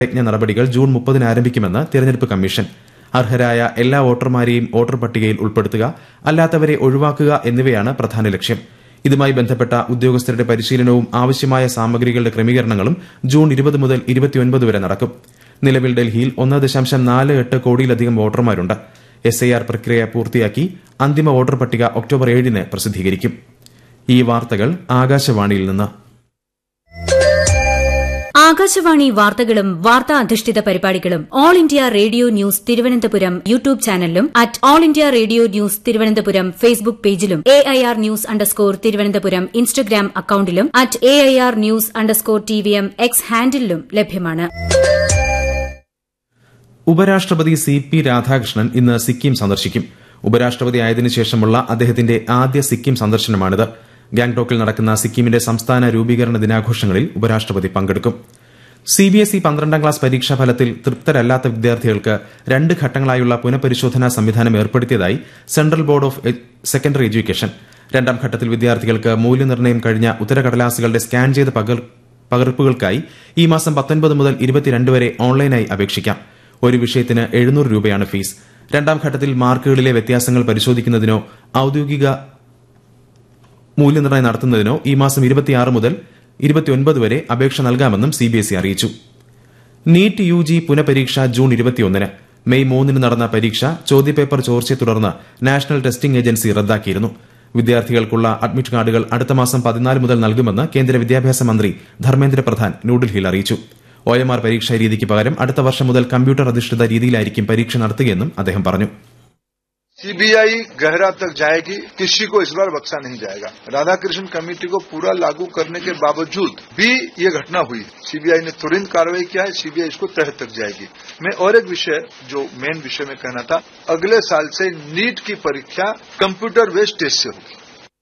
യജ്ഞ നടപടികൾ ജൂൺ മുപ്പതിന് ആരംഭിക്കുമെന്ന് തിരഞ്ഞെടുപ്പ് കമ്മീഷൻ അർഹരായ എല്ലാ വോട്ടർമാരെയും വോട്ടർ പട്ടികയിൽ ഉൾപ്പെടുത്തുക അല്ലാത്തവരെ ഒഴിവാക്കുക എന്നിവയാണ് പ്രധാന ലക്ഷ്യം ഇതുമായി ബന്ധപ്പെട്ട ഉദ്യോഗസ്ഥരുടെ പരിശീലനവും ആവശ്യമായ സാമഗ്രികളുടെ ക്രമീകരണങ്ങളും ജൂൺ ഇരുപത് മുതൽ ഇരുപത്തിയൊൻപത് വരെ നടക്കും നിലവിൽ ഡൽഹിയിൽ ഒന്ന് ദശാംശം നാല് എട്ട് കോടിയിലധികം വോട്ടർമാരുണ്ട് എസ് ഐ ആർ പ്രക്രിയ പൂർത്തിയാക്കി അന്തിമ വോട്ടർ പട്ടിക ഒക്ടോബർ ഏഴിന് പ്രസിദ്ധീകരിക്കും ഈ വാർത്തകൾ ആകാശവാണിയിൽ നിന്ന് ആകാശവാണി വാർത്തകളും വാർത്താ അധിഷ്ഠിത പരിപാടികളും All India Radio news Thiruvananthapuram YouTube ചാനലിലും at All India Radio news Thiruvananthapuram Facebook പേജിലും A I R news underscore Thiruvananthapuram Instagram അക്കൌണ്ടിലും at A I R news underscore T V M X ഹാൻഡിലും ലഭ്യമാണ് ഉപരാഷ്ട്രപതി സി പി രാധാകൃഷ്ണൻ ഇന്ന് സിക്കിം സന്ദർശിക്കും ഉപരാഷ്ട്രപതി ആയതിനു ശേഷമുള്ള അദ്ദേഹത്തിന്റെ ആദ്യ സിക്കിം സന്ദർശനമാണിത് ഗാംഗ്ടോക്കിൽ നടക്കുന്ന സിക്കിമിന്റെ സംസ്ഥാന രൂപീകരണ ദിനാഘോഷങ്ങളിൽ ഉപരാഷ്ട്രപതി പങ്കെടുക്കും സിബിഎസ്ഇ പന്ത്രണ്ടാം ക്ലാസ് പരീക്ഷാ ഫലത്തിൽ തൃപ്തരല്ലാത്ത വിദ്യാർത്ഥികൾക്ക് രണ്ട് ഘട്ടങ്ങളായുള്ള പുനഃപരിശോധനാ സംവിധാനം ഏർപ്പെടുത്തിയതായി Central Board of Secondary Education രണ്ടാം ഘട്ടത്തിൽ വിദ്യാർത്ഥികൾക്ക് മൂല്യനിർണ്ണയം കഴിഞ്ഞ ഉത്തരകടലാസുകളുടെ സ്കാൻ ചെയ്ത പകർപ്പുകൾക്കായി ഈ മാസം പത്തൊൻപത് മുതൽ ഇരുപത്തിരണ്ട് വരെ ഓൺലൈനായി അപേക്ഷിക്കാം ഒരു വിഷയത്തിന് എഴുന്നൂറ് രൂപയാണ് ഫീസ് രണ്ടാം ഘട്ടത്തിൽ മാർക്കുകളിലെ വ്യത്യാസങ്ങൾ പരിശോധിക്കുന്നതിനോ ഔദ്യോഗിക മൂല്യനിർണ്ണയം നടത്തുന്നതിനോ ഈ മാസം ഇരുപത്തിയാറ് മുതൽ ഇരുപത്തിയൊൻപത് വരെ അപേക്ഷ നൽകാമെന്നും സിബിഎസ്ഇ അറിയിച്ചു നീറ്റ് യു ജി പുനഃപരീക്ഷ ജൂൺ ഇരുപത്തിയൊന്നിന് മെയ് മൂന്നിന് നടന്ന പരീക്ഷ ചോദ്യപേപ്പർ ചോർച്ചയെ തുടർന്ന് നാഷണൽ ടെസ്റ്റിംഗ് ഏജൻസി റദ്ദാക്കിയിരുന്നു വിദ്യാർത്ഥികൾക്കുള്ള അഡ്മിറ്റ് കാർഡുകൾ അടുത്ത മാസം പതിനാല് മുതൽ നൽകുമെന്ന് കേന്ദ്ര വിദ്യാഭ്യാസ മന്ത്രി ധർമ്മേന്ദ്ര പ്രധാൻ ന്യൂഡൽഹിയിൽ അറിയിച്ചു ഒ എം ആർ പരീക്ഷാ രീതിക്ക് പകരം അടുത്ത വർഷം മുതൽ കമ്പ്യൂട്ടർ അധിഷ്ഠിത രീതിയിലായിരിക്കും പരീക്ഷ നടത്തുകയെന്നും അദ്ദേഹം പറഞ്ഞു सीबीआई गहरा तक जाएगी किसी को इस बार बख्शा नहीं जाएगा राधाकृष्ण कमेटी को पूरा लागू करने के बावजूद भी ये घटना हुई सीबीआई ने तुरंत कार्रवाई किया है सीबीआई इसको तह तक जाएगी मैं और एक विषय जो मेन विषय में कहना था अगले साल से नीट की परीक्षा कंप्यूटर बेस्ड टेस्ट से होगी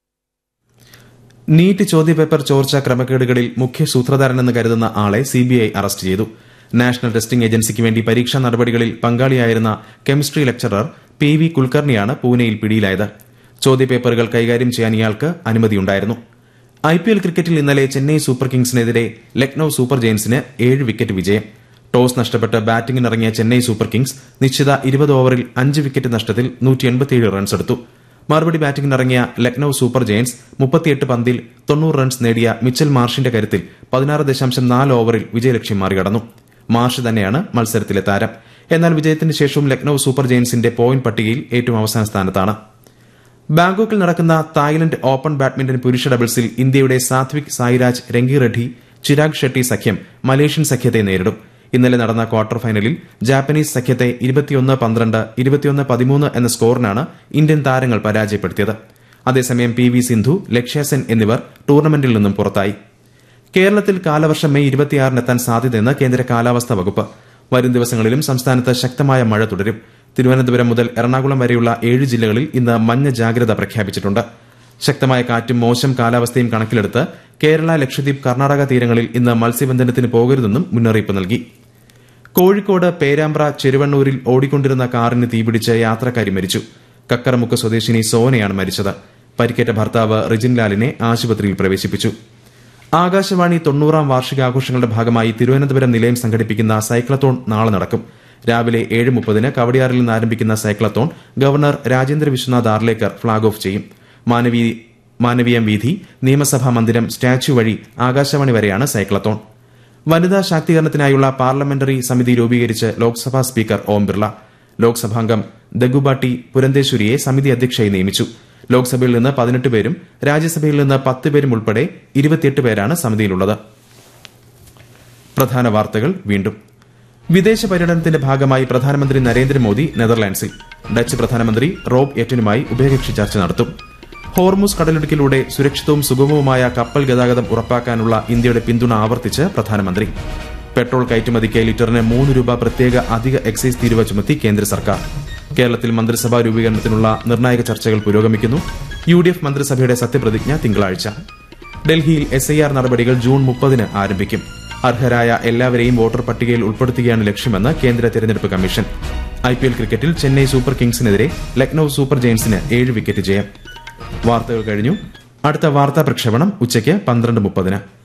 നീറ്റ് ചോദ്യപേപ്പർ ചോർച്ച ക്രമക്കേടുകളിൽ മുഖ്യ സൂത്രധാരനെന്ന് കരുതുന്ന ആളെ സിബിഐ അറസ്റ്റ് ചെയ്തു നാഷണൽ ടെസ്റ്റിംഗ് ഏജൻസിക്ക് വേണ്ടി പരീക്ഷാ നടപടികളിൽ പങ്കാളിയായിരുന്ന കെമിസ്ട്രി ലെക്ചറർ പി വി കുൽക്കർണിയാണ് പൂനെയിൽ പിടിയിലായത് ചോദ്യപേപ്പറുകൾ കൈകാര്യം ചെയ്യാൻ ഇയാൾക്ക് അനുമതിയുണ്ടായിരുന്നു ഐ പി എൽ ക്രിക്കറ്റിൽ ഇന്നലെ ചെന്നൈ സൂപ്പർ കിങ്സിനെതിരെ ലക്നൌ സൂപ്പർ ജയൻസിന് ഏഴ് വിക്കറ്റ് വിജയം ടോസ് നഷ്ടപ്പെട്ട് ബാറ്റിംഗിനിറങ്ങിയ ചെന്നൈ സൂപ്പർ കിങ്സ് നിശ്ചിത ഇരുപത് ഓവറിൽ അഞ്ച് വിക്കറ്റ് നഷ്ടത്തിൽ റൺസ് എടുത്തു മറുപടി ബാറ്റിംഗിനിറങ്ങിയ ലക്നൌ സൂപ്പർ ജയൻസ് മുപ്പത്തിയെട്ട് പന്തിൽ തൊണ്ണൂറ് റൺസ് നേടിയ മിച്ചൽ മാർഷിന്റെ കരുത്തിൽ പതിനാറ് ദശാംശം നാല് ഓവറിൽ വിജയലക്ഷ്യം മറികടന്നു മാർഷ് തന്നെയാണ് മത്സരത്തിലെ താരം എന്നാൽ വിജയത്തിന് ശേഷവും ലക്നൌ സൂപ്പർ ജയൻസിന്റെ പോയിന്റ് പട്ടികയിൽ ഏറ്റവും അവസാന സ്ഥാനത്താണ് ബാങ്കോക്കിൽ നടക്കുന്ന തായ്ലൻഡ് ഓപ്പൺ ബാഡ്മിന്റൺ പുരുഷ ഡബിൾസിൽ ഇന്ത്യയുടെ സാത്വിക് സായിരാജ് രംഗി റെഡ്ഡി ചിരാഗ് ഷെട്ടി സഖ്യം മലേഷ്യൻ സഖ്യത്തെ നേരിടും ഇന്നലെ നടന്ന ക്വാർട്ടർ ഫൈനലിൽ ജാപ്പനീസ് സഖ്യത്തെ ഇരുപത്തിയൊന്ന് പന്ത്രണ്ട് ഇരുപത്തിയൊന്ന് പതിമൂന്ന് എന്ന സ്കോറിനാണ് ഇന്ത്യൻ താരങ്ങൾ പരാജയപ്പെടുത്തിയത് അതേസമയം പി വി സിന്ധു ലക്ഷ്യാസെൻ എന്നിവർ ടൂർണമെന്റിൽ നിന്നും പുറത്തായി കേരളത്തിൽ കാലവർഷം മെയ് ഇരുപത്തിയാറിനെത്താൻ സാധ്യതയെന്ന് കേന്ദ്ര കാലാവസ്ഥാ വകുപ്പ് വരും ദിവസങ്ങളിലും സംസ്ഥാനത്ത് ശക്തമായ മഴ തുടരും തിരുവനന്തപുരം മുതൽ എറണാകുളം വരെയുള്ള ഏഴ് ജില്ലകളിൽ ഇന്ന് മഞ്ഞ ജാഗ്രത പ്രഖ്യാപിച്ചിട്ടുണ്ട് ശക്തമായ കാറ്റും മോശം കാലാവസ്ഥയും കണക്കിലെടുത്ത് കേരള ലക്ഷദ്വീപ് കർണാടക തീരങ്ങളിൽ ഇന്ന് മത്സ്യബന്ധനത്തിന് പോകരുതെന്നും മുന്നറിയിപ്പ് നൽകി കോഴിക്കോട് പേരാമ്പ്ര ചെരുവണ്ണൂരിൽ ഓടിക്കൊണ്ടിരുന്ന കാറിന് തീപിടിച്ച് യാത്രക്കാരി മരിച്ചു കക്കറമുക്ക് സ്വദേശിനി സോനയാണ് മരിച്ചത് പരിക്കേറ്റ ഭർത്താവ് റിജിൻലാലിനെ ആശുപത്രിയിൽ പ്രവേശിപ്പിച്ചു ആകാശവാണി തൊണ്ണൂറാം വാർഷികാഘോഷങ്ങളുടെ ഭാഗമായി തിരുവനന്തപുരം നിലയം സംഘടിപ്പിക്കുന്ന സൈക്ലത്തോൺ നാളെ നടക്കും രാവിലെ ഏഴ് മുപ്പതിന് കവടിയാറിൽ നിന്ന് ആരംഭിക്കുന്ന cyclothon governor Rajendra Vishwanath Arlekar flag off ചെയ്യും മാനവീയം വീഥി നിയമസഭാ മന്ദിരം സ്റ്റാച്യു വഴി ആകാശവാണി വരെയാണ് സൈക്ലത്തോൺ വനിതാ ശാക്തീകരണത്തിനായുള്ള പാർലമെന്ററി സമിതി രൂപീകരിച്ച് ലോക്സഭാ സ്പീക്കർ ഓം ബിർള ലോക്സഭാംഗം ദഗുബാട്ടി പുരന്തേശ്വരിയെ സമിതി അധ്യക്ഷയായി നിയമിച്ചു ലോക്സഭയിൽ നിന്ന് പതിനെട്ട് പേരും രാജ്യസഭയിൽ നിന്ന് പത്ത് പേരും ഉൾപ്പെടെ ഇരുപത്തിയെട്ട് പേരാണ് സമിതിയിലുള്ളത് പ്രധാന വാർത്തകൾ വീണ്ടും വിദേശ പര്യടനത്തിന്റെ ഭാഗമായി പ്രധാനമന്ത്രി നരേന്ദ്രമോദി നെതർലാൻഡ്സിൽ ഡച്ച് പ്രധാനമന്ത്രി റോബ് എറ്റനുമായി ഉഭയകക്ഷി ചർച്ച നടത്തും ഹോർമുസ് കടലിടുക്കിലൂടെ സുരക്ഷിതവും സുഗമവുമായ കപ്പൽ ഗതാഗതം ഉറപ്പാക്കാനുള്ള ഇന്ത്യയുടെ പിന്തുണ ആവർത്തിച്ച് പ്രധാനമന്ത്രി പെട്രോൾ കയറ്റുമതിക്ക് ലിറ്ററിന് മൂന്ന് രൂപ പ്രത്യേക അധിക എക്സൈസ് തീരുവ ചുമത്തി കേന്ദ്ര സർക്കാർ കേരളത്തിൽ മന്ത്രിസഭാ രൂപീകരണത്തിനുള്ള നിർണായക ചർച്ചകൾ പുരോഗമിക്കുന്നു യു ഡി എഫ് മന്ത്രിസഭയുടെ സത്യപ്രതിജ്ഞ തിങ്കളാഴ്ച ഡൽഹിയിൽ എസ് ഐ ആർ നടപടികൾ ജൂൺ മുപ്പതിന് ആരംഭിക്കും അർഹരായ എല്ലാവരെയും വോട്ടർ പട്ടികയിൽ ഉൾപ്പെടുത്തുകയാണ് ലക്ഷ്യമെന്ന് കേന്ദ്ര തെരഞ്ഞെടുപ്പ് കമ്മീഷൻ ഐ പി എൽ ക്രിക്കറ്റിൽ ചെന്നൈ സൂപ്പർ കിങ്സിനെതിരെ ലക്നൌ സൂപ്പർ ജയൻസിന് ഏഴ് വിക്കറ്റ് ജയം വാർത്തകൾ കഴിഞ്ഞു അടുത്ത വാർത്താ പ്രക്ഷേപണം ഉച്ചയ്ക്ക് പന്ത്രണ്ട് മുപ്പതിന്